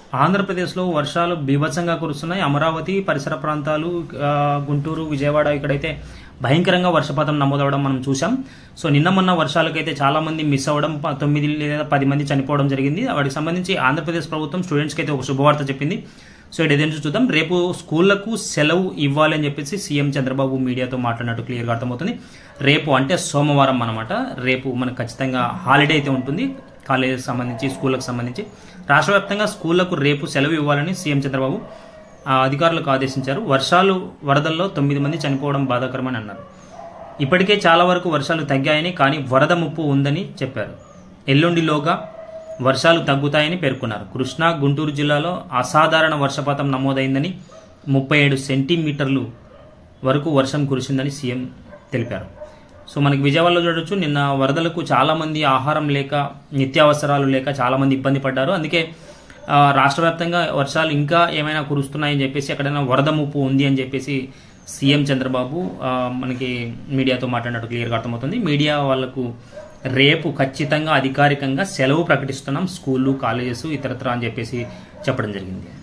ఆంధ్రప్రదేశ్లో వర్షాలు బీభత్సంగా కురుస్తున్నాయి అమరావతి పరిసర ప్రాంతాలు ఆ, గుంటూరు విజయవాడ ఇక్కడైతే భయంకరంగా వర్షపాతం నమోదవడం మనం చూసాం సో నిన్న మొన్న వర్షాలకైతే చాలా మంది మిస్ అవ్వడం ప- తొమ్మిది లేదా పది మంది చనిపోవడం జరిగింది వాటికి సంబంధించి ఆంధ్రప్రదేశ్ ప్రభుత్వం స్టూడెంట్స్కి అయితే ఒక శుభవార్త చెప్పింది సో ఇది ఏదైనా చూద్దాం రేపు స్కూళ్లకు సెలవు ఇవ్వాలి అని చెప్పేసి సీఎం చంద్రబాబు మీడియాతో మాట్లాడినట్టు క్లియర్గా అర్థమవుతుంది రేపు అంటే సోమవారం అనమాట రేపు మనకు ఖచ్చితంగా హాలిడే అయితే ఉంటుంది కాలేజీకి సంబంధించి స్కూళ్ళకు సంబంధించి రాష్ట్ర వ్యాప్తంగా స్కూళ్లకు రేపు సెలవు ఇవ్వాలని సీఎం చంద్రబాబు ఆ, అధికారులకు ఆదేశించారు వర్షాలు వరదల్లో తొమ్మిది మంది చనిపోవడం బాధాకరమని అన్నారు ఇప్పటికే చాలా వరకు వర్షాలు తగ్గాయని కానీ వరద ముప్పు ఉందని చెప్పారు ఎల్లుండిలోగా వర్షాలు తగ్గుతాయని పేర్కొన్నారు కృష్ణా గుంటూరు జిల్లాలో అసాధారణ వర్షపాతం నమోదైందని ముప్పై ఏడు సెంటీమీటర్లు వరకు వర్షం కురిసిందని సీఎం తెలిపారు సో మనకి విజయవాడలో చూడొచ్చు నిన్న వరదలకు చాలా మంది ఆహారం లేక నిత్యావసరాలు లేక చాలా మంది ఇబ్బంది పడ్డారు అందుకే ఆ, రాష్ట్ర వ్యాప్తంగా వర్షాలు ఇంకా ఏమైనా కురుస్తున్నాయని చెప్పేసి ఎక్కడైనా వరద ముప్పు ఉంది అని చెప్పేసి సీఎం చంద్రబాబు ఆ, మనకి మీడియాతో మాట్లాడినట్టు క్లియర్గా అర్థమవుతుంది మీడియా వాళ్ళకు రేపు ఖచ్చితంగా అధికారికంగా సెలవు ప్రకటిస్తున్నాం స్కూళ్ళు కాలేజెస్ ఇతరత్ర అని చెప్పేసి చెప్పడం జరిగింది